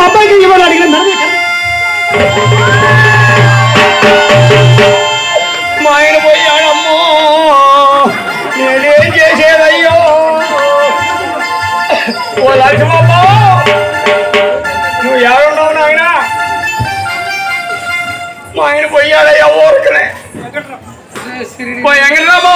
అబ్బాయికి ఇవ్వాలి అడిగిన నడవే కదా. మా ఆయన పోయాడమ్మో నేనేం చేసేదయ్యో ఓ లక్ష్మమ్మ నువ్వు ఎవరున్నావు నాయన మా ఆయన పోయాడయ్యా ఊరికనే ఓ ఎంగరామో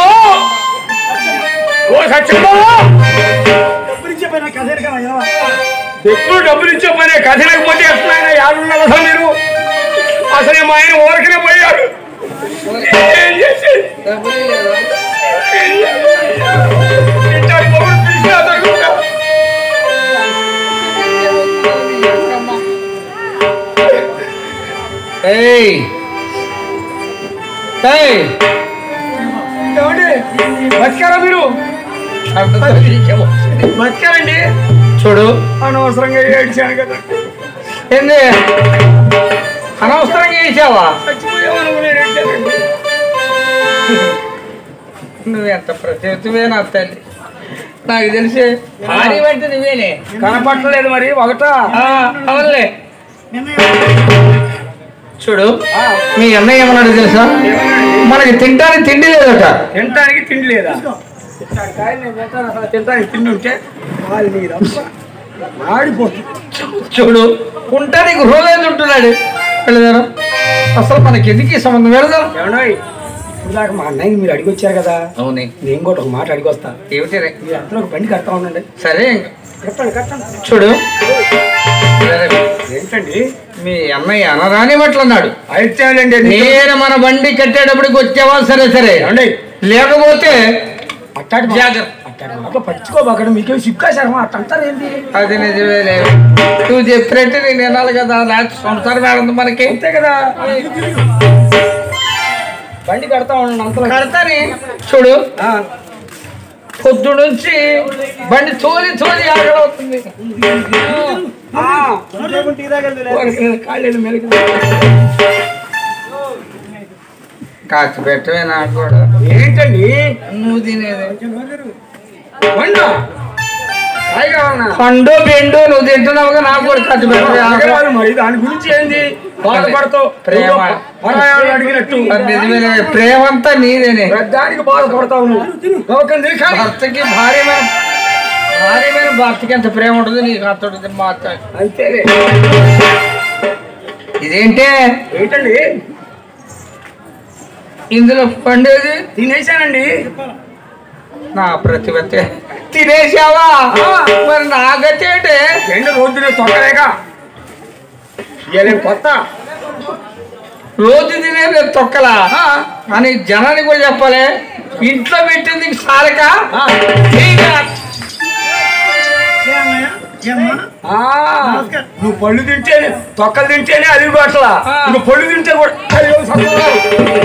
ఓ సత్యమ్మ డబ్బులు ఇచ్చే పైన కథ ఎరగరా, ఏవా? ఎప్పుడు డబ్బులు ఇచ్చే పని కథ లేకపోతే ఎట్లా యాడున్నారు అసలు మీరు అసలు మా ఆయన ఊరికనే పోయాడు ఏం చేసేది ఏం చేసేది? ఇంటాడు మొగుడు పిలిచినా తగులుతా. ఏయ్ ఏయ్ ఏమండి బతికారా మీరు బతికారండి చూడు అనవసరంగా ఏడ్చాను కదా ఏంది అనవసరంగా ఇచ్చావా చచ్చిపోయామనుకుని ఏడ్చానండి నువ్వెంత ప్రతివే నా తల్లి నాకు తెలిసి భారీ అంటే నువ్వేనే కనపట్టలేదు మరి ఒకట ఆ, అవునులే నిన్న చూడు మీ అన్నయ్య ఏమన్నాడు తెలుసా మనకి తింటానికి తిండి లేదట తినటానికి తిండి లేదా తినటానికి తిండి ఉంటే వాళ్ళు మీరు ఆడిపోతుంది చూడు ఉంటానికి గృహలేదు ఉంటున్నాడు వెళదారు అసలు మనకి ఎందుకు ఈ సంబంధం వెళదాం ఏమన్నా ఇందాక మా అన్నయ్య మీరు అడిగి వచ్చారు కదా అవునే నేను కూడా ఒక మాట అడిగి వస్తా ఏమిటి రే? మీరు అందరూ ఒక బండి కడతా ఉండండి సరే కట్టండి కట్టండి చూడు సరే. ఏంటండి మీ అన్నయ్య అనరాని అన్నాడు అయితేనండి నేను మన బండి కట్టేటప్పటికి వచ్చావా సరే సరే ఏమండి లేకపోతే అట్టాడి మా- జాగ్రత్త. అట్టాడి మాట పట్టుకోబాకండి మీకేం సిగ్గా శర్మ అట్ట అంటారు ఏంటి అది నిజమేలే నువ్వు చెప్పినట్టు నేను వినాలి కదా లేకపోతే సంసారం ఏడుంది మనకి అంతే కదా బండి కడతా ఉండండి అంతలో కడతాని చూడు ఆ, పొద్దు నుంచి బండి తోలి తోలి ఆగలవుతుంది ఆ, లేకుంటే టీ తాగలేదు ఊరికే కాళ్ళు మెలికి కాచి పెట్టవే నాకు కూడా ఏంటండి నువ్వు తినేది బండా కాయ కావాలన్నా పండు బెండు నువ్వు తింటున్నావుగా నాకు కూడా ఖర్చు పెట్టవే అడగరాదు మరి దాని గురించి ఏంది బాధపడతావు ప్రేమ. పరాయాలు అడిగినట్టు అది నిజమేలే ప్రేమంతా నీదేనే దానికి బాధపడతావు నువ్వు లోకం తెలిసాలి భర్తకి భార్యమైన భార్యమైన భర్తకి ఎంత ప్రేమ ఉంటుంది నీకు అంత మాత్రం అంతేలే ఇదేంటే ఏంటండి ఇందులో పండేది తినేసానండి నా ప్రతిభతే తినేసావా మరి నా గతి ఏంటి ఎండ రోజునే తొక్కలేక ఇయ్యలేం కొత్త రోజు తినేది తొక్కలా అని జనానికి కూడా చెప్పాలి ఇంట్లో పెట్టింది సారక ఆ, ఏ అన్నయ్య? ఏమ్మా? ఆ, నువ్వు పళ్ళు తింటేనే తొక్కలు తింటేనే అది అట్లా ఆ. నువ్వు పళ్ళు తింటే కూడా అయ్యో సత్తున్నారు.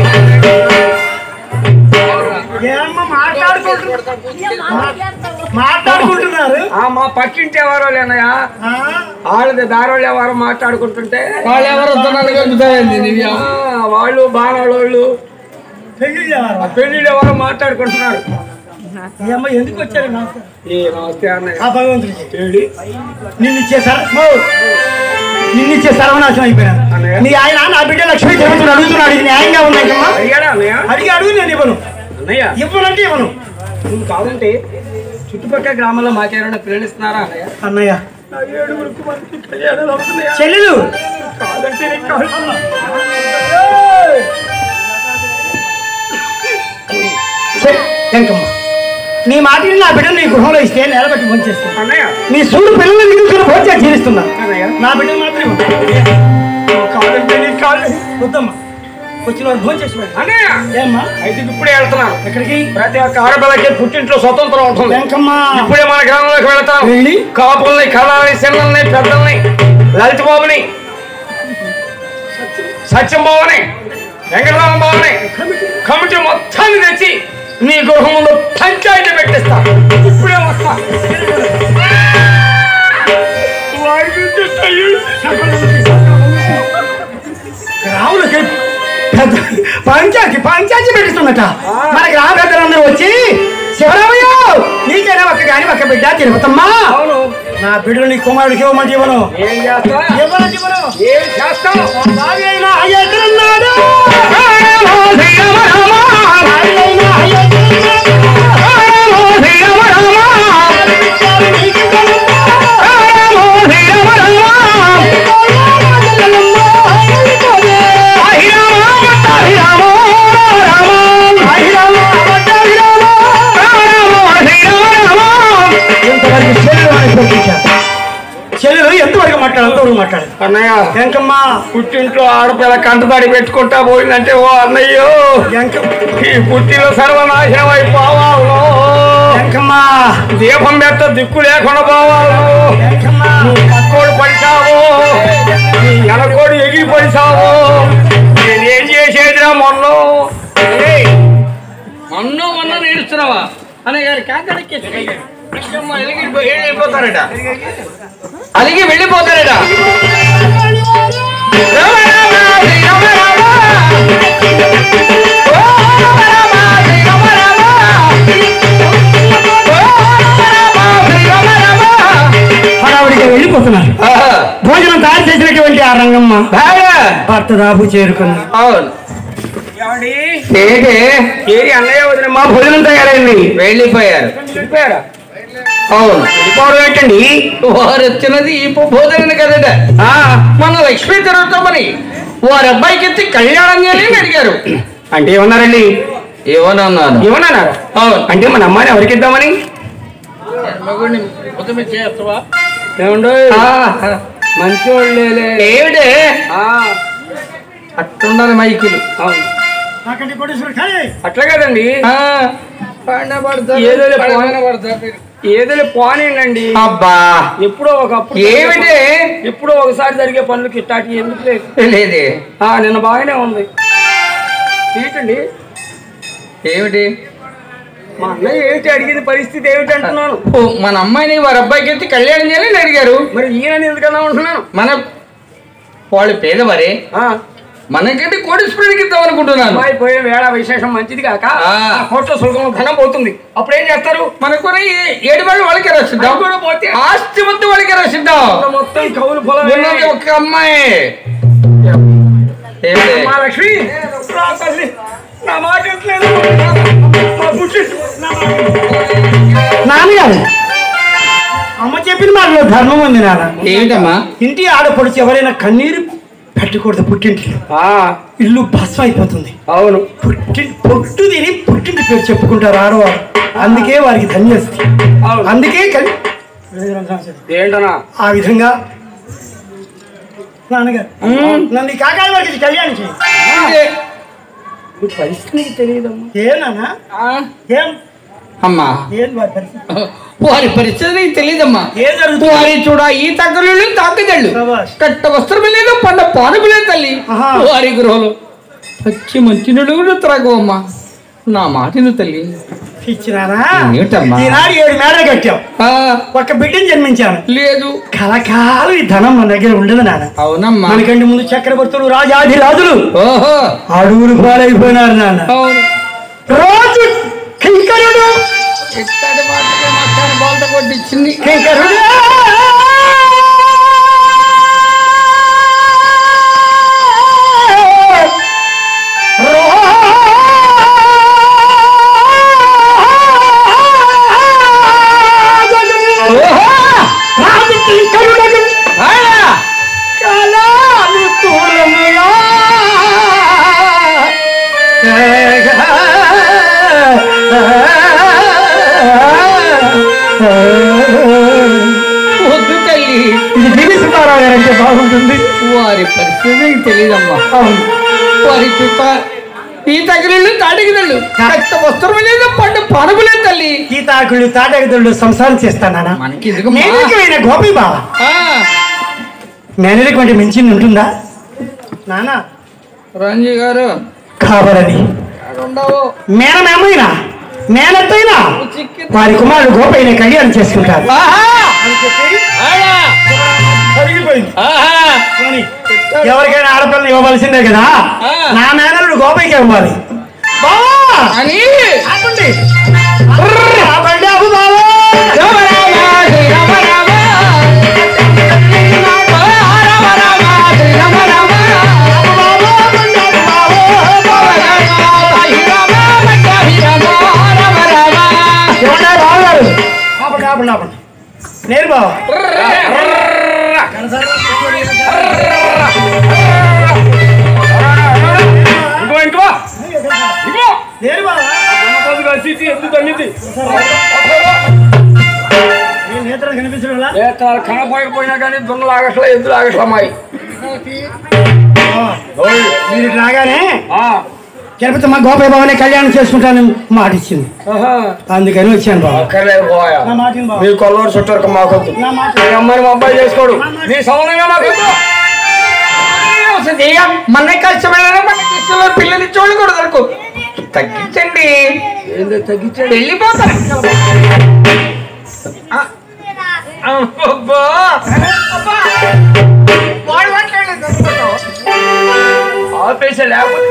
ఏమ్మా మాట్లాడుకుంటున్నారు మాట్లాడుకుంటున్నారు ఆ మా పక్కింటి ఎవరో లేనయ్యా ఆ? వాళ్ళది దారోళ్ళు ఎవరో మాట్లాడుకుంటుంటే వాళ్ళు ఎవరు వస్తున్నారు కలుపుతాయండి నీవి ఆ, వాళ్ళు బాణాళ్ళు పెళ్లి చేయాలి. ఆ పెళ్లిళ్ళు ఎవరో మాట్లాడుకుంటున్నారు ఏమ్మా ఎందుకు వచ్చారు నాకు ఏ నమస్తే అన్నయ్య ఆ భగవంతుడికి ఏడి? నిన్ను ఇచ్చే సర్ నిన్ను ఇచ్చే సర్వనాశనం అయిపోయాను అన్నయ్య. నీ ఆయన నా బిడ్డ లక్ష్మీ దేవతను అడుగుతున్నాడు ఇది న్యాయంగా ఉన్నాయమ్మా అడిగాడా అన్నయ్య అడిగి అడుగు నేను ఇవ్వను అన్నయ్య ఇవ్వనంటే ఇవ్వను నువ్వు కాదంటే చుట్టుపక్కల గ్రామాల్లో మాకేమైనా ప్రేమిస్తున్నారా అన్నయ్య అన్నయ్య నా ఏడుగురికి మందికి కళ్యాణాలు అవుతున్నాయా? చెల్లెలు కాదంటే నీకు కాదు. చె- వెంకమ్మ నీ మాటని నా బిడ్డను నీ గృహంలో ఇస్తే నిలబెట్టి భోంచేస్తాను అన్నయ్య నీ సూడు పిల్లలు మిగులుతున్న భోజనం జీవిస్తున్నా అన్నయ్య నా బిడ్డను మాత్రం ఇవ్వను. కాదంటే నీకు కాదు వద్దమ్మా వచ్చిన వారు భోజనం చేసి వెళ్ళు. అన్నయ్య ఏమ్మా అయితే ఇప్పుడే వెళ్తున్నాను ఎక్కడికి ప్రతి ఒక్క ఆడపిల్లకి పుట్టింట్లో స్వతంత్రం ఉంటుంది వెంకమ్మ ఇప్పుడే మన గ్రామంలోకి వెళతాం వెళ్ళి కాపుల్ని కళల్ని చిన్నల్ని పెద్దల్ని లలిత బాబుని సత్యం బాబుని వెంకటరామ బాబుని కమిటీ మొత్తాన్ని తెచ్చి నీ గృహం ముందు పంచాయతీ పెట్టిస్తా ఇప్పుడే వస్తా వాడి నుంచి గ్రాములకి పెద్ద పంచాయతీ పంచాయతీ పెడుతున్నట మన గ్రామ పెద్దలందరూ వచ్చి శివరామయ్య నీకైనా ఒక్క గాని ఒక్క బిడ్డ తిరుపతమ్మా అవును నా బిడ్డలు నీ కుమారుడికి ఇవ్వమంటే ఇవ్వను ఏం చేస్తా ఇవ్వను ఇవ్వను ఏం చేస్తావు బావి అయినా అయ్యెక్కడున్నాడు? బావి అయినా అయ్యెక్కడున్నాడు? నీకు ఇంతవరకు చెల్లెలు అని పంపించారు. చెల్లెలు ఎంతవరకు మాట్లాడు అంతవరకు మాట్లాడు అన్నయ్య వెంకమ్మ పుట్టింట్లో ఆడపిల్ల కంటతడి పెట్టుకుంటా పోయిందంటే ఓ అన్నయ్యో వెంకమ్మ ఈ పుట్టిలో సర్వనాశనం అయిపోవాలో వెంకమ్మ దీపం పెట్ట దిక్కు లేకుండా పోవాలో వెంకమ్మ పక్కోడు పడిచావు నీ ఎనకోడు ఎగిరి పడిచావు నేనేం చేసేదిరా మొన్న మొన్న మొన్న నేర్చున్నావా అనే గారి కాకడికి వెళ్ళిపోతారట అలిగి వెళ్ళిపోతారట రామ రామ శ్రీ రామ రామ. ఓ రామ రామ శ్రీ రామ రామ. ఓ రామ రామ శ్రీ రామ రామ. హడావుడిగా వెళ్ళిపోతున్నారు ఆహా. భోజనం తయారు చేసినటువంటి ఆ రంగమ్మ బాగా. భర్త దాపు చేరుకున్నారు అవును ఏమండి ఏంటి ఏరి అన్నయ్య వదిన మా భోజనం తయారైంది వెళ్ళిపోయారు వెళ్ళిపోయారా అవును వెళ్ళిపోవడం ఏంటండి వారు వచ్చినది ఈ బోధన కదట ఆ, మన లక్ష్మీ తిరుగుతామని వారి అబ్బాయికి ఎత్తి కళ్యాణం చేయాలని అడిగారు అంటే ఏమన్నారండి ఏమన్నాను ఏమన్నారా అవును అంటే మన అమ్మాయిని ఎవరికి ఇద్దామని ఏమండో మంచి వాళ్ళేలే ఏమిటే ఆ, అట్టుండాలి మైకులు అవును నాకంటే కోటేశ్వరుడు కానీ అట్లా కదండి ఆ, ఏదోలే పోనీ- ఏదోలే పోనీయండి అబ్బా ఎప్పుడో ఒకప్పుడు ఏమిటి ఎప్పుడో ఒకసారి జరిగే పనులకి ఇట్టాటి ఎందుకు లేదు లేదే ఆ, నిన్న బాగానే ఉంది ఏంటండి ఏమిటి మా అన్నయ్య ఏంటి అడిగిన పరిస్థితి ఏమిటి అంటున్నాను ఓ, మన అమ్మాయిని వారి అబ్బాయికి ఎత్తి కళ్యాణం చేయాలని అడిగారు మరి ఈయన ఎందుకన్నా ఉంటున్నాను మన వాళ్ళు పేద మరి ఆ, మనకంటే కోటేశ్వరుడికి ఇద్దాం అనుకుంటున్నాను అమ్మాయి పోయే వేళ విశేషం మంచిది కాక ఆ. ఆ కోట్ల సులభం ధనం పోతుంది అప్పుడు ఏం చేస్తారు మనకు కూడా ఈ ఏడు వాళ్ళు వాళ్ళకి రాసిద్దాం అది కూడా పోతే ఆస్తి మొత్తం వాళ్ళకి రాసిద్దాం మొత్తం కౌలు పొలం ఉన్నది ఒక అమ్మాయి ఏమిటి? మా లక్ష్మి రా తల్లి. నా మాట ఎట్లేదు మా బుద్ధి నా మాట నాన్నగారు అమ్మ చెప్పిన మాటలో ధర్మం ఉంది నాన్న ఏమిటమ్మా ఇంటి ఆడపడుచు ఎవరైనా కన్నీరు పెట్టకూడదు పుట్టింటిలో ఆ, ఇల్లు భస్మం అయిపోతుంది అవును పుట్టి పొట్టు తిని పుట్టింటి పేరు చెప్పుకుంటారు ఆడవారు అందుకే వారికి ధన్యస్తి అవును. అందుకే కలి ఏంటనా ఆ విధంగా నాన్నగారు నన్ను ఈ కాకాయ వారికి కళ్యాణం చేయి ఏంటి? ఈ పరిస్థితి నీకు తెలియదమ్మా ఏ నాన్న ఆ? ఏం అమ్మా ఏం వారి పరిస్థితి వారి పరిస్థితి నీకు తెలియదమ్మా ఏం జరుగుతుంది వారి చూడ ఈ తగ్గలు తాకదళ్ళు శభాష్. కట్ట వస్త్రం లేదు పండ పానుపు లేదు తల్లి ఆహా. వారి గృహలు పచ్చి మంచి నుడుగులు త్రాగవమ్మా నా మాటిను తల్లి ఇచ్చినానా ఏమిటమ్మా? ఈనాడు ఏడు మేడలు కట్టాం ఆ, ఒక బిడ్డని జన్మించాను లేదు కలకాలం ఈ ధనం మన దగ్గర ఉండదు నాన్న అవునమ్మా మనకంటే ముందు చక్రవర్తులు రాజాది రాజులు ఓహో అడుగులు పాలైపోయినారు నాన్న అవును రోజు కింకరుడు ఇత్తడి మాటలే మస్తాను బోల్త కొట్టించింది కింకరుడు రాజు కింకరుడు ఆయా! కళాను తూలములా వద్దు తల్లి ఇది దివి సుబ్బారావు గారు అంటే బాగుంటుంది వారి పరిస్థితి నీకు తెలియదమ్మా అవును వారి చుట్ట ఈ తగిలిళ్ళు తాటికిదళ్ళు కట్ట వస్త్రం లేదు పండు పనుగు లేదు తల్లి గీతాకులు తాటగదుళ్ళు సంసారం చేస్తానా మనకి ఎందుకమ్మా? మేనరికమైన గోపి బావ ఆ, మేనరికం అంటే మించింది ఉంటుందా నానా రంజీ గారు కావాలని ఉండవు మేనమేమైనా మేనత్తైనా చిక్కి వారి కుమారుడు గోపైన కళ్యాణం చేసుకుంటారు ఆహా! అని చెప్పి ఆయా! జరిగిపోయింది ఆహా! పోనీ, ఎవరికైనా ఆడపిల్లని ఇవ్వవలసిందే కదా ఆ. నా మేనరుడు గోపైకి ఇవ్వాలి బావా అని ఆపండి ఆపండి ఆపు బావా రామ రామ శ్రీ రామ రామ ఆపండి ఆపండి ఆపండి నేను బావ ఇంకో ఇంకో ఇంకో నేను బావ దున్నపోతు కలిసి ఎందుకు తల్లింది నేను నేత్రం కనిపించడం నేత్రాలు కనపోయకపోయినా కానీ దున్నలు ఆగట్లా ఎద్దులు ఆగట్లా మాయి మీరు ఇటు రాగానే ఆ, తిరుపతి మా గోపాల బావనే కళ్యాణం చేసుకుంటాను మాట ఇచ్చింది ఆహా. అందుకని వచ్చాను బావ అక్కర్లేదు పోయా నా మాట విను బావ. నీ కొల్లవాడు చుట్టారు మాకొద్దు నా మాట నీ అమ్మాయిని మా అబ్బాయి చేసుకోడు నీ సమానంగా మాకొద్దు మన కష్టమైన మన ఇష్టంలో పిల్లని చూడకూడదు అనుకో తగ్గించండి ఏందో తగ్గించాడు వెళ్ళిపోతారు ఆ, అబ్బా. అబ్బా. వాడు మాట్లాడలేదు అనుకుంటావు. ఆపేసా లేకపోతే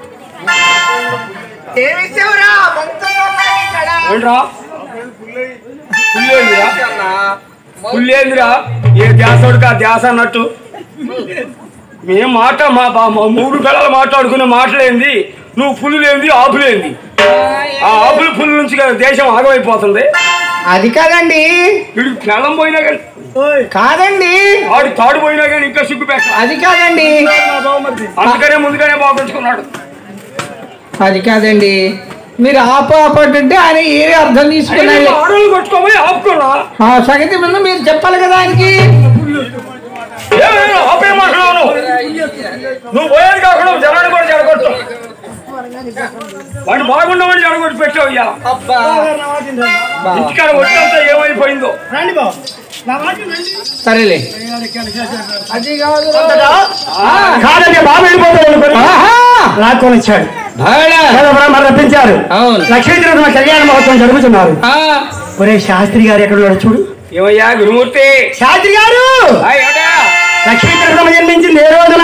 ఏమి ఇచ్చావురా? మొత్తం ఉన్నాయి ఇక్కడ. ఏంట్రా పుల్లేందిరా పుల్లేందిరా ఏ ధ్యాసోడికి ఆ ధ్యాస అన్నట్టు మేము మాట మా బా- మా మూడు పిల్లలు మాట్లాడుకునే మాటలేంది నువ్వు పుల్లులేంది ఆపులేంది ఆ ఆపుల పుల్లు నుంచి కదా దేశం ఆగమైపోతుంది అది కాదండి వీడికి పిల్లం పోయినా కానీ ఓయ్, కాదండి ఆడు తాడు పోయినా కానీ ఇంకా సిగ్గు పెట్ట అది కాదండి మా బావమరిది. అందుకనే ముందుగానే బాగుంచుకున్నాడు అది కాదండి మీరు ఆపు ఆపంటుంటే ఆయన ఏ అర్థం తీసుకున్నాడు ఆడవాళ్ళు కొట్టుకోపోయి ఆపుకున్నా ఆ సంగతి ముందు మీరు చెప్పాలి కదా ఆయనకి ఏమైనా ఆపేయమంటున్నావు నువ్వు నువ్వు పోయేది కాకుండా జనాన్ని కూడా జడగొట్టు వాడిని బాగుండమని జడగొట్టి పెట్టావు ఇయ్యాల అబ్బా బావగారు నా మాట విను. ఇంటికాడ వచ్చేంత ఏమైపోయిందో రండి బావ నా మాట విను, రండి. సరేలే అది కాదు అంతటా? కాదండి బాబు వెళ్ళిపోతాడు అనుకోని లాక్కొని వచ్చాడు మరి రప్పించారు అవును. లక్ష్మీ తిరుమల కళ్యాణ మహోత్సవం జరుగుతున్నారు ఒరే శాస్త్రి గారు ఎక్కడ ఉన్నాడు చూడు ఏమయ్యా గురుమూర్తి శాస్త్రి గారు హాయ్, ఏమిటా? లక్ష్మీ తిరుమల జన్మించింది ఏ రోజున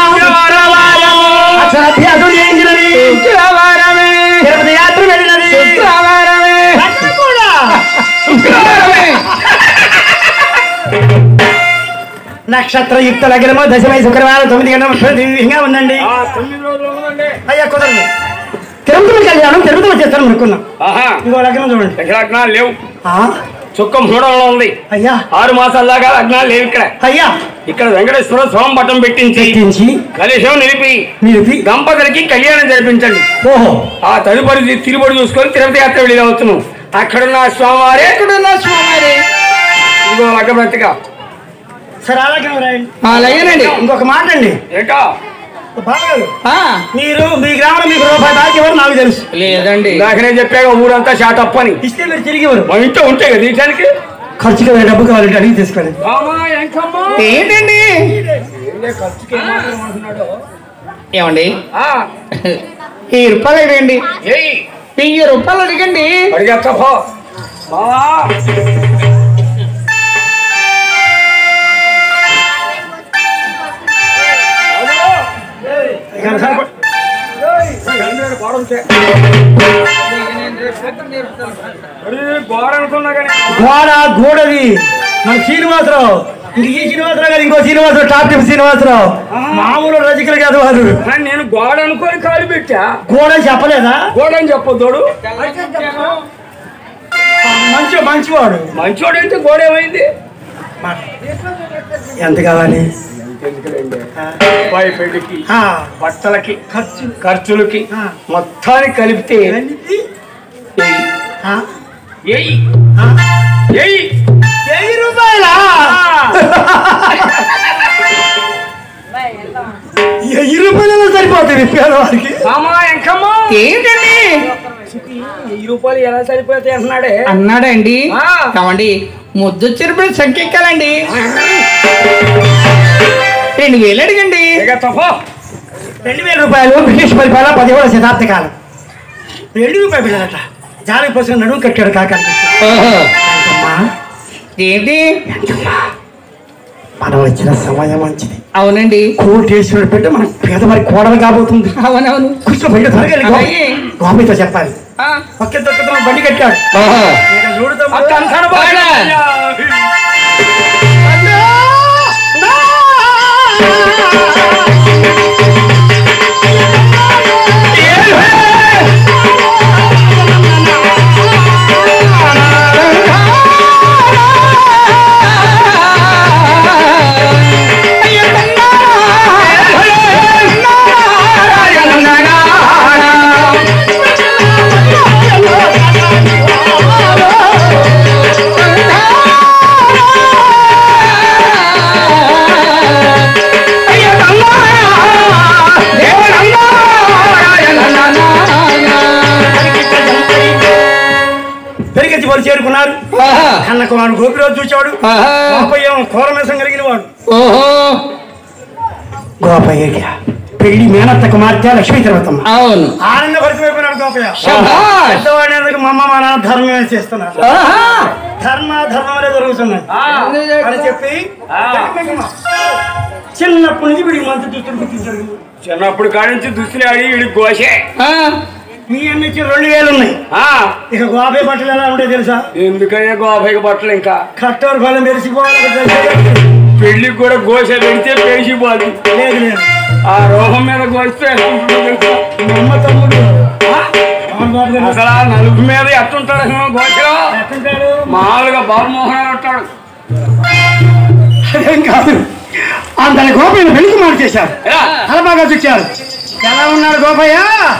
అసలు అభ్యాసం చేయించినది తిరుపతి యాత్ర వెళ్ళినది లక్ష్మి కూడా నక్షత్ర యుక్త లగ్నము దశమై శుక్రవారం తొమ్మిది గంటల ముప్పై దివ్యంగా ఉందండి ఆ, తొమ్మిది రోజులు ఉందండి. అయ్యా కుదరదు తిరుపతి కళ్యాణం తిరుపతిలో చేస్తాను అనుకున్నాం ఆహా ఇంకో లగ్నం చూడండి ఇక్కడ లగ్నాలు లేవు ఆ, చుక్క మూడంలో ఉంది అయ్యా ఆరు మాసాల దాకా లగ్నాలు లేవు ఇక్కడ అయ్యా ఇక్కడ వెంకటేశ్వర స్వామి పట్టం పెట్టించి ఎత్తించి కలుషం నిలిపి నిలిపి దంపతులకి కళ్యాణం జరిపించండి ఓహో ఆ తదుపరి తిరుపతి చూసుకొని తిరుపతి యాత్ర వెళ్ళి అవుతున్నాం అక్కడున్న స్వామివారే ఎక్కడున్నా స్వామి ఇదిగో లగ్గబెత్తగా సరే ఆ లగ్నం రాయండి అలాగేనండి ఇంకొక మాట అండి ఏంటో బాగారు ఆ, మీరు మీ గ్రామంలో మీకు రూపాయి దాకా ఇవ్వరు నాకు తెలుసు లేదండి ఇందాకనే చెప్పాక ఊరంతా షాటప్ అని ఇస్తే మీరు తిరిగి ఇవ్వరు మా ఇంట్లో ఉంటాయి కదా దీనికి ఖర్చుకి ఏమైనా డబ్బు కావాలంటే అడిగి తీసుకోండి ఏంటండి ఏమండి ఆ, వెయ్యి రూపాయలు అడగండి ఏయ్ వెయ్యి రూపాయలు అడగండి అడిగేస్తా పో మావా గోడ అనుకున్నా కానీ గోడ గోడది మన శ్రీనివాసరావు ఇంక ఈ శ్రీనివాసరావు కాదు ఇంకో శ్రీనివాసరావు టాప్ టిప్ శ్రీనివాసరావు మామూలు రజకులు కాదు వారు కానీ నేను గోడ అనుకొని కాలు పెట్టా గోడ అని చెప్పలేదా గోడ అని చెప్పొద్దోడు మంచి మంచివాడు మంచోడైతే గోడ ఏమైంది ఎంత కావాలి అబ్బాయి పెళ్లికి ఆ, బట్టలకి ఖర్చు ఖర్చులకి ఆ. మొత్తానికి కలిపితే ఎనిమిది? ఏయ్, ఆ, ఏయ్, ఆ, ఏయ్. వెయ్యి రూపాయలా వెయ్యి రూపాయలు సరిపోతుంది పేదవారికి మామా ఎంకమ్మా ఏంటండి ఈ రూపాయలు ఎలా సరిపోతాయి అంటున్నాడే అన్నాడండి ఆ. కావండి ముద్దు చెరుపులు సంకెక్కాలండి రెండు వేలు అడగండి ఇక తప్ప రెండు వేల రూపాయలు బ్రిటిష్ పరిపాలన పదిహేడు శతాబ్ద కాలం రెండు రూపాయలు పిల్లలట జాలి పోసిన నడుము కట్టాడు కాక ఎంతమ్మా? ఏంటి మనం వచ్చిన సమయం మంచిది అవునండి కోటేశ్వరుడు పెట్టి మన పేదవారి కోడలు కాబోతుంది అవునవును కూర్చో బయట త్వరగా వెళ్ళి గోపి- అలాగే. గోపితో చెప్పాలి ఆ. పక్క దొక్కతో బండి కట్టాడు ఇక చూడు తమ్ముడు. అక్క అంటాను బాగా. నా చేరుకున్నారు ఆహా. కన్న కుమారుడు గోపిరాజు చూచాడు ఆహా. గోపయ్య కోరమేసం కలిగిన వాడు ఓహో గోపయ్య పెళ్లి మేనత్త కుమార్తె లక్ష్మీ తిరుపతమ్మ అవును ఆనంద భరితమైపోయినాడు గోపయ్య శభాష్. పెద్దవాడిని ఎందుకు మా అమ్మ మా నాన్న ధర్మమే చేస్తున్నారు ఆహా. ధర్మ ధర్మమే జరుగుతున్నాయి అని చెప్పి చిన్నప్పటి నుంచి వీడికి మంచి దుస్తులు గుర్తించాడు చిన్నప్పుడు కాడి నుంచి దుస్తులు ఆడి వీడి గోషే ఆ. మీ అన్న ఇచ్చి రెండు వేలు ఉన్నాయి ఆ, ఇక గోపే బట్టలు ఎలా ఉంటాయి తెలుసా ఎందుకయ్యా గోపయ్య బట్టలు ఇంకా కట్టోరు ఫలం మెరిసిపోవాలి పెళ్లికి కూడా గోష పెడితే పేసిపోదు లేదు లేదు ఆ రోహం మీద గోస్తే ఎట్టుంటుందో తెలుసా? మా అమ్మ తమ్ముడు అవును బాబు గారు. అసలు ఆ నలుపు మీద ఎట్టుంటాడు అసలు గోషలో ఎట్టుంటాడు? మామూలుగా బాబుమోహన్ ఉంటాడు అదేం కాదు అంతని గోపయ్యను పెళ్లికి మాట చేశారు ఎలా? చాలా బాగా చూచారు ఎలా ఉన్నాడు గోపయ్య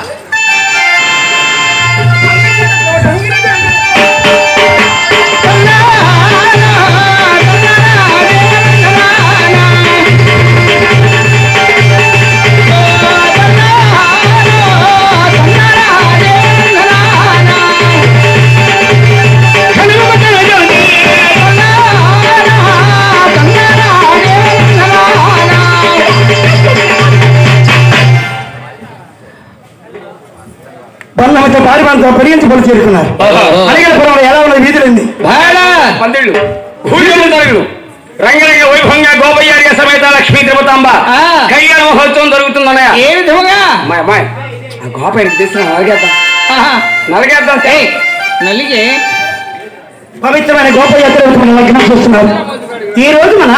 బంధంతో పారి మనతో పరిగించబడి చేరుకున్నారు అడిగినపురంలో ఎలా ఉన్నది వీధులంది బాడా. పందిళ్ళు భూజలు తరుగులు రంగరంగ వైభవంగా గోపయ్యారి సమేత లక్ష్మీ తిరుపతాంబ ఆ. కళ్యాణ మహోత్సవం జరుగుతుందన్నయ్య ఏ విధముగా అమ్మాయి అమ్మాయి ఆ గోపయ్యకి తీసుకుని నలగేద్దాం ఆహా. నలగేద్దాం ఏయ్, నల్లిగే పవిత్రమైన గోపయ్య తిరుగుతున్న లగ్నం చూస్తున్నారు ఈ రోజు మన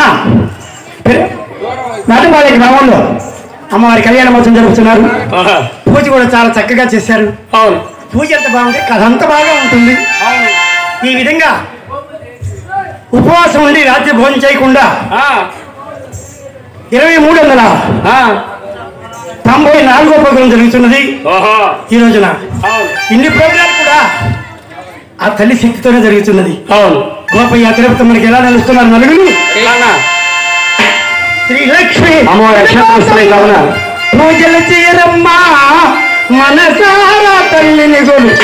నాటుపాలె గ్రామంలో అమ్మవారి కళ్యాణ మహోత్సవం జరుపుతున్నారు ఆహా. పూజ కూడా చాలా చక్కగా చేశారు అవును పూజ ఎంత బాగుంది కథ అంత బాగా ఉంటుంది అవును ఈ విధంగా ఉపవాసం ఉండి రాత్రి భోజనం చేయకుండా ఆ, ఇరవై మూడు వందల ఆ. తొంభై నాలుగో ప్రోగ్రాం జరుగుతున్నది ఓహో ఈ రోజున అవును ఇన్ని ప్రోగ్రాలు కూడా ఆ తల్లి శక్తితోనే జరుగుతున్నది అవును గోపయ్య తిరుపతి మనకి ఎలా నిలుస్తున్నారు నలుగురు నాన్న, శ్రీ లక్ష్మి అమ్మవారి అక్షంతలు వస్తున్నాయి కావున పూజలు చేయరమ్మా మనసారా తల్లిని గోలు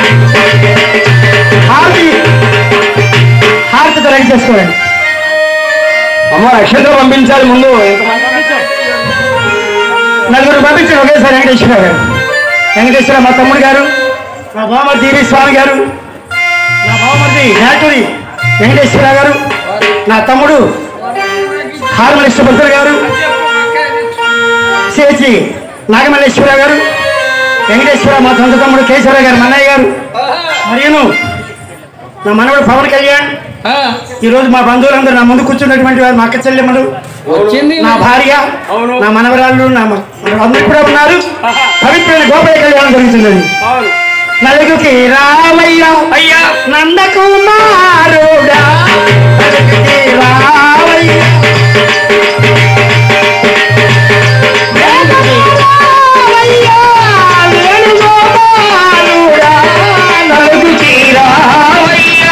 హారతి హారతి తరగతి చేసుకోండి అమ్మవారి అక్షంతలు పంపించాలి ముందు నలుగురు పంపించారు ఒకేసారి వెంకటేశ్వర గారు వెంకటేశ్వర మా తమ్ముడు గారు మా బామర్ది ఈవి స్వామి గారు నా బామర్ది నాటూరి వెంకటేశ్వర గారు నా తమ్ముడు హార్మలేశ్వర భద్ర గారు చేచి నాగమల్లేశ్వర గారు వెంకటేశ్వర మా సొంత తమ్ముడు కేశవర గారు మన్నయ్య గారు మరియును నా మనవడు పవన్ కళ్యాణ్ ఆ, ఈ రోజు మా బంధువులందరూ నా ముందు కూర్చున్నటువంటి వారు మా అక్క చెల్లెమ్మలు వచ్చింది నా భార్య అవును. నా మనవరాళ్ళు నా మ- అందరూ కూడా ఉన్నారు పవిత్రమైన గోపయ్య కళ్యాణం జరుగుతున్నది అవును నలుగుకి రామయ్య అయ్యా నందకుమారుడా నలుగుకి రామయ్య రామయ్య, వేణుగోపాలుడా, నలుగుకి రామయ్య,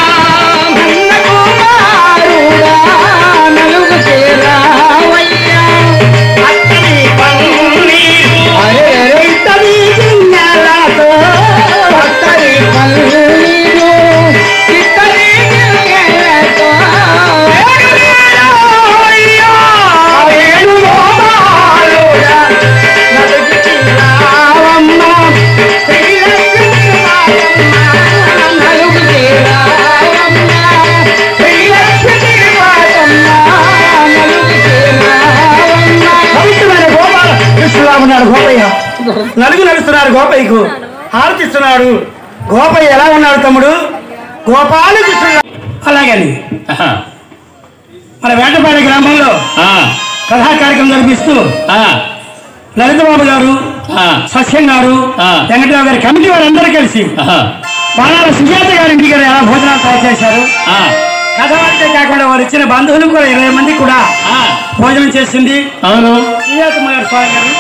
నందకుమారుడా, నలుగుకి రామయ్య. అక్కడి పన్నీరు, అరెరెంతని జిన్నెలతో, అక్కడి పన్నీరు, ఇక్కడి జిన్నెలతో, వేణుగోపాలుడా, వేణుగోపాలుడా, నలుగుకి రావమ్మ, శ్రీలక్ష్మి రావమ్మ, నలుగుకి రావమ్మ, శ్రీలక్ష్మి రావమ్మ, నలుగుకి రావమ్మ. పవిత్రమైన గోపాల కృష్ణరావు ఉన్నాడు గోపయ్య నలుగు నడుస్తున్నాడు గోపయ్యకు హారతిస్తున్నాడు గోపయ్య ఎలా ఉన్నాడు తమ్ముడు గోపాల కృష్ణరావు అలాగే మన వేటపాడి గ్రామంలో కథా కార్యక్రమం జరిపిస్తూ లలితబాబు గారు సస్యం గారు ఆ. వెంకటరావు గారి కమిటీ వారందరూ కలిసి బాణాల సుజాత గారి ఇంటికి వెళ్ళి ఎలా భోజనాలు తయారు చేశారు కథ వారితే కాకుండా వారు ఇచ్చిన బంధువులు కూడా ఇరవై మంది కూడా భోజనం చేసింది అవును సుజాతమ్మ గారు స్వామి గారు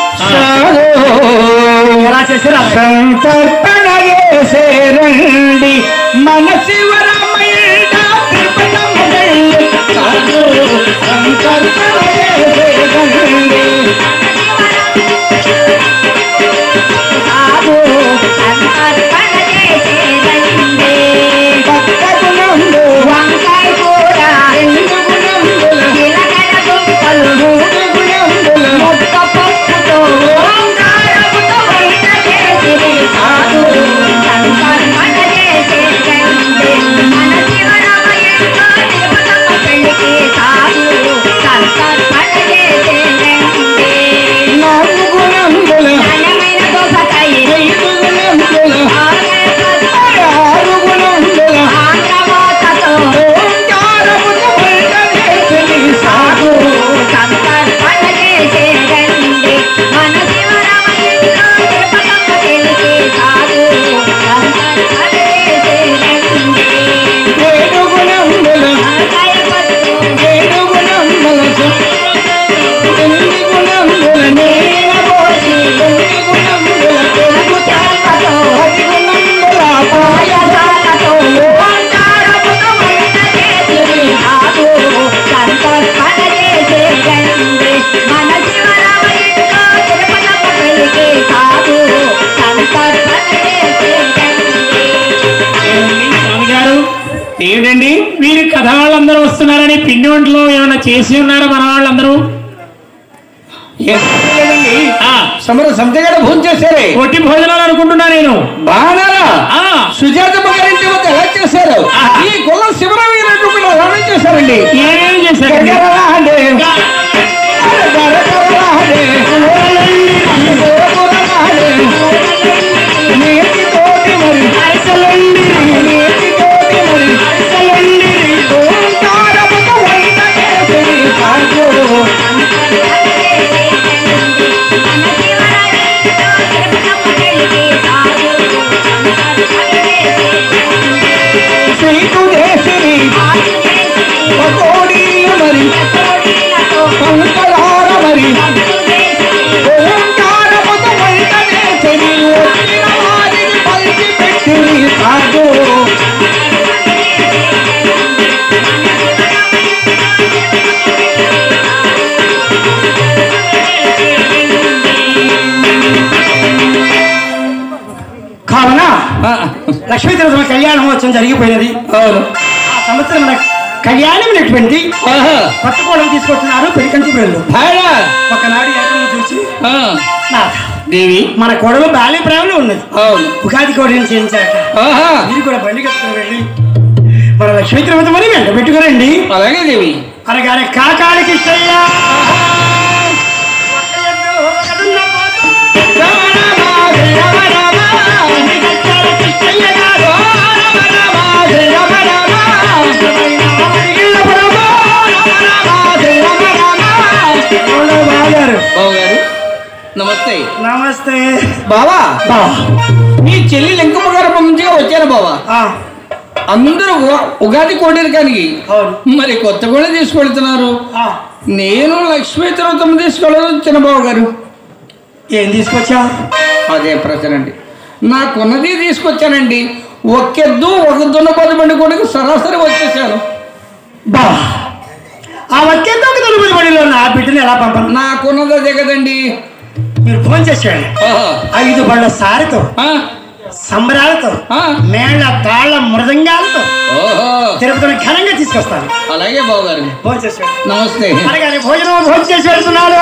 ఎలా చేశారు సంతర్పణ చేసేరండి మన శివరామయ్య త్రిపదములండి. సాధు సంతర్పణ చేసేరండి. సాధు భక్తజన ఏంటండి వీరి కథ వాళ్ళందరూ వస్తున్నారని పిండి వంటలు ఏమైనా చేసి ఉన్నారా మన వాళ్ళందరూ ఏం లేదండి. ఆ, సమర సంతగారు భోజనం చేశారే ఒట్టి భోజనాలు అనుకుంటున్నా నేను బాగారా ఆ, సుజాతమ్మ గారింటి వద్ద ఎలా చేశారు ఆహా. ఈ కులం శివరామి రెడ్డి కూడా ఎలా చేశారండి ఏం చేశారు గరగరాడే, గరగరాడే, గరగరాడే, నేతితోటి మరి అరసలండి, నేతితోటి మరి అరసలండి, ఓంకారముతో వంట చేసిరి కాజోడు. సీటు చేసిరి పకోడీలు మరి పంకలార మరి ఓంకారముతో వంట చేసిరి వచ్చిన వారికి పలికి పెట్టిరి కాజో కావున లక్ష్మీ తిరుమల కళ్యాణ మహోత్సవం జరిగిపోయినది అవును ఆ సంవత్సరం మన కళ్యాణం నెట్టింది ఆహా. కొత్త కోడలు తీసుకొస్తున్నారు పెరికంచి పిల్లలు భాయా. ఒకనాడు ఏకము చూసి ఆ. నాథ దేవి మన కోడలు బాల్య ప్రేమలో ఉన్నది అవును ఉగాది కోడిని చేయించాక ఆహా. మీరు కూడా బండి కట్టుకుని వెళ్ళి మన లక్ష్మీ తిరుమతి మరి వెంట పెట్టుకురండి అలాగే దేవి అనగానే కాకానికి ఇష్టయ్యా బాగారు బాబు గారు నమస్తే నమస్తే బావా బా నీ చెల్లి లింకమ్మ గారు మంచిగా వచ్చారు బావా ఆ, అందరూ ఉ- ఉగాది కోడేరు కానీ అవును మరి కొత్త కోడ తీసుకెళ్తున్నారు ఆ, నేను లక్ష్మీ తిరుపతి తీసుకెళ్ళదు చిన్నబాబు గారు ఏం తీసుకొచ్చా అదే ప్రశ్న అండి నాకున్నది తీసుకొచ్చానండి ఒకెద్దు ఒక దున్నపది బండి కూడా సరాసరి వచ్చేసాను బా ఆ వచ్చేంత ఒక తొలిపది బడిలో నా బిడ్డని ఎలా పంపను నాకున్నది అదే కదండి మీరు ఫోన్ చేసేయండి ఆహా. ఐదు బళ్ళ సారితో ఆ, సంబరాలతో ఆ. మేళ తాళ మృదంగాలతో ఓహో తిరుపతిని ఘనంగా తీసుకొస్తాను అలాగే బాబు గారు భోజనం చేసేయండి నమస్తే అనగానే భోజనం భోజనం చేసి వెళ్తున్నారు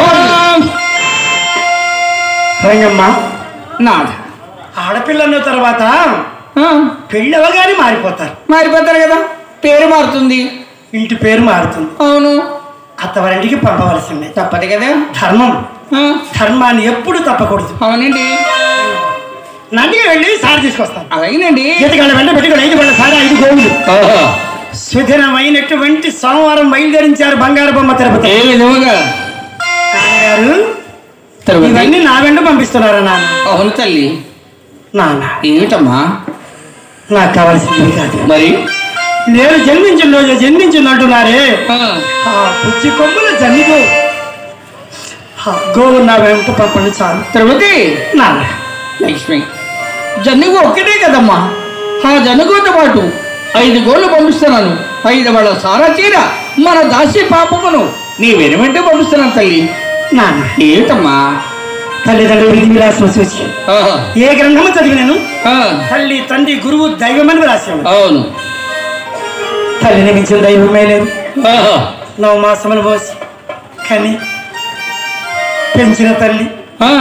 రంగమ్మ నాద ఆడపిల్ల అన్న తర్వాత ఆ, పెళ్ళి అవగానే మారిపోతారు మారిపోతారు కదా పేరు మారుతుంది ఇంటి పేరు మారుతుంది అవును అత్తవారింటికి పంపవలసిందే తప్పదు కదా ధర్మం ఆ, ధర్మాన్ని ఎప్పుడు తప్పకూడదు అవునండి నందిగా వెళ్ళి సారి తీసుకొస్తాను అలాగేనండి ఈతగాళ్ళ వెంట పెట్టుకుని ఐదు వాళ్ళ సారి ఐదు గోవులు ఓహో. సుదినమైనటువంటి సోమవారం బయలుదేరించారు బంగారు బొమ్మ తిరుపతి ఏ విధముగా నాన్నగారు తిరుపతి ఇవన్నీ నా వెంట పంపిస్తున్నారా నాన్న అవును తల్లి నాన్న ఏమిటమ్మా నాకు కావాల్సింది కాదు మరి నేను జన్మించిన రోజు జన్మించింది అంటున్నారే ఆ, ఆ పుచ్చి కొమ్ముల జన్మిగో ఆ గోవు నా వెంట పంపండి చాలు తిరుపతి నాన్న లక్ష్మి జన్నుగు ఒక్కటే కదమ్మా ఆ జన్నుగుతో పాటు ఐదు గోళ్ళు పంపిస్తున్నాను ఐదు వాళ్ళ సారా చీర మన దాసి పాపమును నీ వెనువెంటే పంపిస్తున్నాను తల్లి నాన్న ఏమిటమ్మా తల్లిదండ్రులు విధి విలాసం చూసి ఆహా, ఏ గ్రంథము చదివినాను ఆ, తల్లి తండ్రి గురువు దైవమని రాశాను అవును తల్లిని మించిన దైవమే లేదు ఆహా, నవమాసములు పోసి కానీ పెంచిన తల్లి ఆ,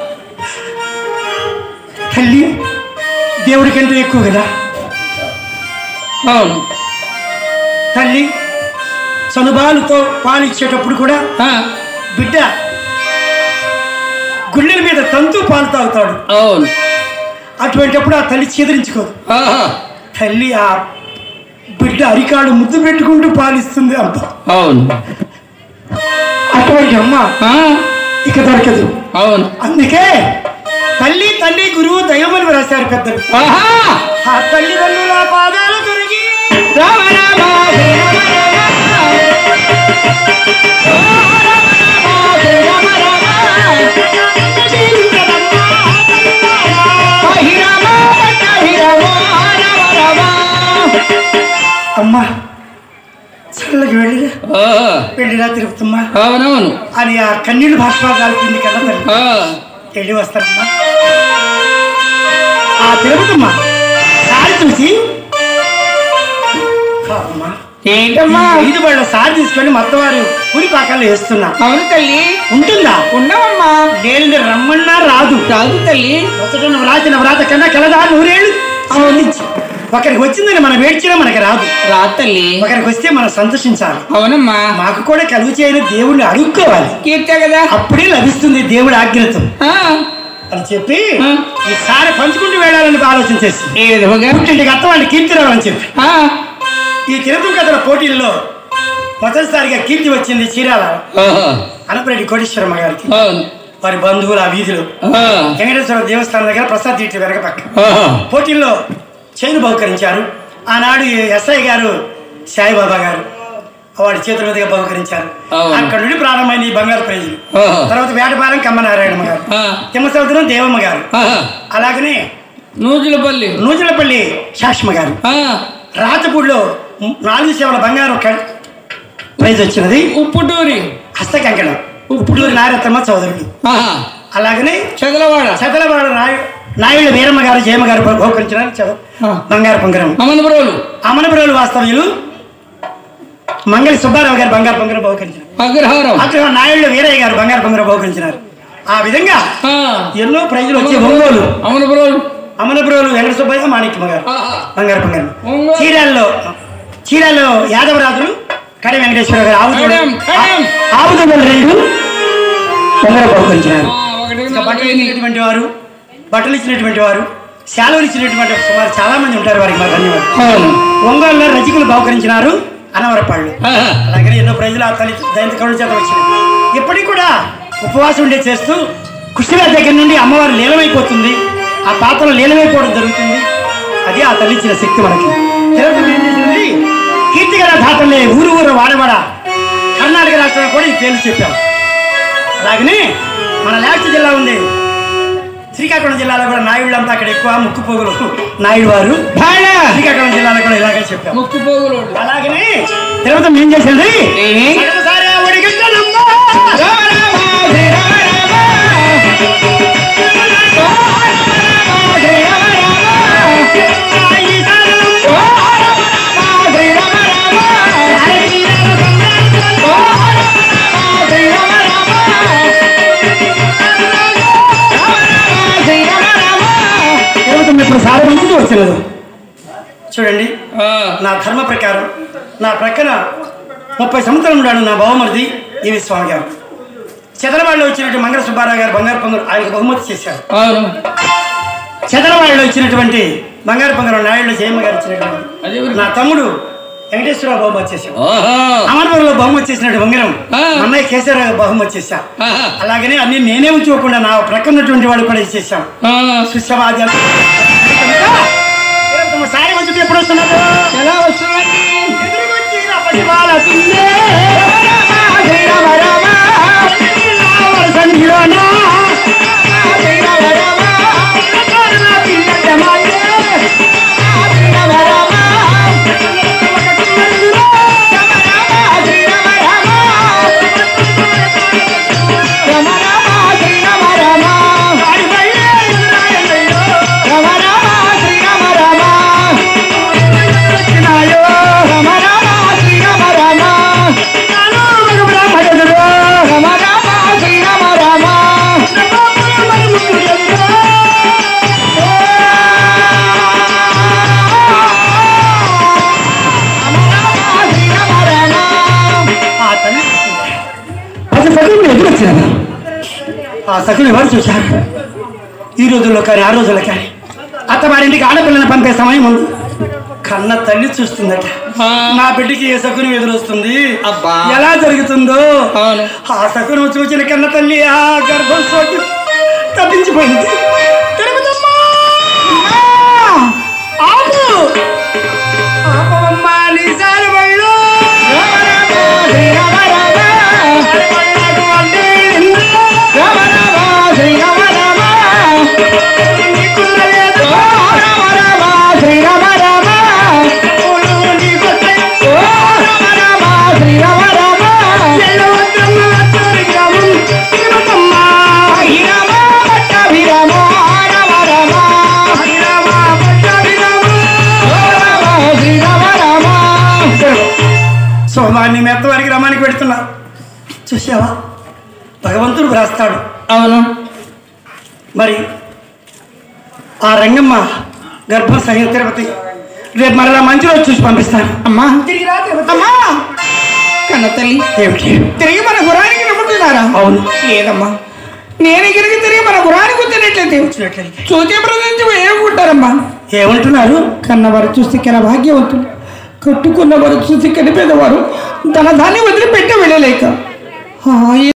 తల్లి దేవుడి కంటే ఎక్కువ కదా అవును తల్లి చనుబాలుతో పాలు ఇచ్చేటప్పుడు కూడా ఆ, బిడ్డ గుండెల మీద తంతు పాలు తాగుతాడు అవును అటువంటిప్పుడు ఆ తల్లి చీదరించుకోదు ఆహా, తల్లి ఆ బిడ్డ అరికాడు ముద్దు పెట్టుకుంటూ పాలిస్తుంది అంత అవును అటువంటి అమ్మ ఆ, ఇక దొరకదు అవును అందుకే తల్లి తండ్రి గురువు దైవమని రాశారు పెద్దలు ఆహా ఆ తల్లిదండ్రుల పాదాలు దొరికి రామ రామ రామ అమ్మ చల్లకి వెళ్ళిరా వెళ్ళిరా తిరుగుతమ్మా అవునవును అని ఆ కన్నీళ్ళు భాష కాల్పింది కదా తల్లి ఆ, వెళ్ళి వస్తానమ్మా ఆ తిరుగుతమ్మా సారి చూసి పాపమ్మా ఏంటమ్మా ఐదు బళ్ళ సారి తీసుకొని మత్తవారు పురి పాకాలు వేస్తున్నా అవును తల్లి ఉంటుందా ఉండవమ్మా నేను రమ్మన్నా రాదు రాదు తల్లి వచ్చటం వ్రాచిన వ్రాత కన్నా కలదా నూరేళ్ళు ఆనందించి ఒకరికి వచ్చిందని మనం వేడ్చినా మనకి రాదు రాదు తల్లి ఒకరికి వస్తే మనం సంతోషించాలి అవునమ్మా మాకు కూడా కలుగు చేయని దేవుణ్ణి అడుక్కోవాలి కీర్తే కదా అప్పుడే లభిస్తుంది దేవుడి ఆజ్ఞతో ఆ, అని చెప్పి ఆ. ఈసారి పంచుకుంటూ వెళ్ళాలని ఆలోచన చేసి ఏ విధముగా పుట్టింటికి అత్త వాళ్ళు కీర్తి రావాలని చెప్పి ఆ, ఈ తిరుపతి కథల పోటీల్లో మొదటిసారిగా కీర్తి వచ్చింది చీరాల ఓహో, అనపరెడ్డి కోటేశ్వరమ్మ గారికి అవును, వారి బంధువులు ఆ వీధిలో ఆ, వెంకటేశ్వర దేవస్థానం దగ్గర ప్రసాద్ థియేటర్ వెనక పక్క ఓహో, పోటీల్లో చైను బహుకరించారు ఆనాడు ఈ ఎస్ఐ గారు సాయిబాబా గారు వాడి చేతుల మీదుగా బహుకరించారు అవును. అక్కడ నుండి ప్రారంభమైంది ఈ బంగారు ప్రైజులు ఓహో, తర్వాత వేటపాలెం కమ్మనారాయణమ్మ గారు ఆ, తిమ్మసముద్రం దేవమ్మ గారు ఆహా, అలాగనే నూజులపల్లి నూజులపల్లి శాష్మ గారు ఆ, రాతపూడిలో నాలుగు సేవల బంగారం క- ప్రైజ్ వచ్చినది ఉప్పుటూరి హస్తకంకణం ఉప్పుడూరి నారతమ్మ చౌదరుడు ఆహా, అలాగనే చదలవాడ చదలవాడ నాయు నాయుడు వీరమ్మ గారు జయమ్మ గారు బహుకరించినారు చదువు ఆ. బంగారు పొంగరం అమనపురోలు అమనపురంలో వాస్తవ్యులు మంగళి సుబ్బారావు గారు బంగారు పొంగరం బహుకరించారు అగ్రహారం అక్కడ నాయుడు వీరయ్య గారు బంగారు పొంగరం బహుకరించినారు ఆ విధంగా ఆ, ఎన్నో ప్రైజులు వచ్చే ఒంగోలు అమనపురోలు అమనపురంలో వెంకట సుబ్బయ్య మాణిక్యమ్మ గారు ఆహా, బంగారు పొంగరం ఒంగోలు. చీరాల్లో చీరాల్లో యాదవరాజులు కడ వెంకటేశ్వర గారు ఆవుదూడ కడెం, కడెం. ఆవుదూడలు రెండు పొంగర బహుకరించినారు ఆ, ఒకటి ఇంకా బట్టలు నాలుగైదు. ఇచ్చినటువంటి వారు బట్టలు ఇచ్చినటువంటి వారు శాలువలు ఇచ్చినటువంటి సుమారు చాలా మంది ఉంటారు వారికి మా ధన్యవాదాలు అవును. ఒంగోలులో రజకులు బహుకరించినారు అనవరపాళ్ళు ఆహా, అలాగే ఎన్నో ప్రజలు ఆ తల్లి దయంత కౌలు చేత వచ్చినాయి ఇప్పటికి కూడా ఉపవాసం ఉండే చేస్తూ కృష్ణుల దగ్గర నుండి అమ్మవారు లీలమైపోతుంది ఆ పాత్రలో లీలమైపోవడం జరుగుతుంది అది ఆ తల్లి ఇచ్చిన శక్తి మనకి తిరుపతి ఏం చేసింది కీర్తిగల ధాతలే ఊరు ఊరు వాడవాడ కర్ణాటక రాష్ట్రంలో కూడా ఈ పేర్లు చెప్పాం అలాగనే మన లాస్ట్ జిల్లా ఉంది శ్రీకాకుళం జిల్లాలో కూడా నాయుళ్ళంతా అక్కడ ఎక్కువ ముక్కు పోగులు నాయుడు వారు భాడ. శ్రీకాకుళం జిల్లాలో కూడా ఇలాగే చెప్పాం ముక్కు పోగులోడు అలాగనే తిరుపతి ఏం చేసింది ఏమి? సగమసారి ఆ ఒడిగంటలమ్మ. రామ రామ, శ్రీ రామ రామ. ఓ రామ రామ, శ్రీ రామ రామ. ఆ ఈశానమ్మ. ఓ రామ రామ, శ్రీ రామ రామ. ఓ రామ రామ, శ్రీ రామ రామ. రామ రామ, శ్రీ రామ రామ. తిరుపతి ఇప్పుడు సారి మంచిది వచ్చినది చూడండి ఆ, నా ధర్మ ప్రకారం నా ప్రక్కన ముప్పై సంవత్సరం ఉన్నాడు నా బావమరిది ఈవి స్వామి గారు చెదలవాడలో వచ్చినటువంటి మంగళ సుబ్బారావు గారు బంగారు పొంగలు ఆయనకు బహుమతి చేశారు అవును చెదలవాడలో వచ్చినటువంటి బంగారు పొంగరం నాయుడు జయమ్మ గారు అదే ఇచ్చినటువంటి ఊరు. నా తమ్ముడు వెంకటేశ్వరరావు బహుమతి చేశాడు ఓహో అమరపురంలో బహుమతి చేసినట్టు బంగారం ఆ. మా అన్నయ్య కేసీఆర్ బహుమతి చేశా ఆహా. అలాగనే అన్ని నేనే ఉంచుకోకుండా నా ప్రక్కన ఉన్నటువంటి వాళ్ళు కూడా ఇచ్చేసాం ఆ, సుసమాజం సారి మంచి ఎప్పుడు వస్తున్నారు ఎలా వస్తున్నది ఎదురుగొచ్చిన పసిబాల పిల్లే, శ్రీరామ రామ రావణ సంధిలోన, శ్రీరామ రామ కరుణ పిల్లట మాయే, శ్రీరామ రామ ఒక కిన్నెరులో, శ్రీరామ రామ రామ రామ శ్రీరామ రామ వాడి బయలే ఎదురాయనయ్యో, రామ రామ శ్రీరామ రామ వచ్చినాయో, రామ రామ శ్రీరామ రామ నాలో మగ బ్రాహ్మణుడు, రామ రామ శ్రీరామ రామ నమోములు మరుములు ఎదురో, శ్రీరామ రామ ఆ తల్లి పది సగులు ఎదురొచ్చినారు ఆ సగులు ఎవరు చూశారు ఈ రోజుల్లో కానీ ఆ రోజుల్లో కానీ అత్తవారింటికి ఆడపిల్లని పంపే సమయం ఉంది కన్న తల్లి చూస్తుందట ఆ. నా బిడ్డకి ఏ సకునం ఎదురొస్తుంది అబ్బా. ఎలా జరుగుతుందో అవును. ఆ సకునం చూసిన కన్న తల్లి ఆ గర్భం సోకి తప్పించిపోయింది తిరుగుతమ్మా! ఆపు! ఆపవమ్మా, నీ సారి బళ్ళు! శ్రీరామ రామ సారి బళ్ళకు అడ్డే నిన్ను. రామ రామ శ్రీరామ రామ నీకున్న లేదు. రామ రామ శ్రీరామ రామ పూలు నీకొస్తాయి. ఓ రామ రామ శ్రీరామ రామ ఎల్లవద్దమ్మ అత్తరికము. తిరుగుతమ్మా! శ్రీరామ పట్ట విరామ రామ రామ హరిరామ పట్టాభిరామ. ఓ రామ శ్రీరామ రామ సోమాన్ని మెత్తవారికి రమానికి పెడుతున్నా చూసావా భగవంతుడు వ్రాస్తాడు అవును మరి ఆ రంగమ్మ గర్భం సహిత తిరుపతి రేపు మరలా మంచి రోజు చూసి పంపిస్తాను అమ్మా తిరిగి రా తిరుపతి. అమ్మా కన్న తల్లి ఏమిటి తిరిగి మన గురానికి నమ్ముతున్నారా అవును లేదమ్మా నేను ఇక్కడికి తిరిగి మన గురానికి వచ్చినట్లయితే వచ్చినట్లయితే. చూచే ప్రజెంచి ఏముకుంటారమ్మా ఏమంటున్నారు కన్నవారు చూస్తే కన భాగ్యవంతులు కట్టుకున్నవారు చూసి కనిపేదవారు తన దాన్ని వదిలిపెట్టి వెళ్ళలేక ఆ,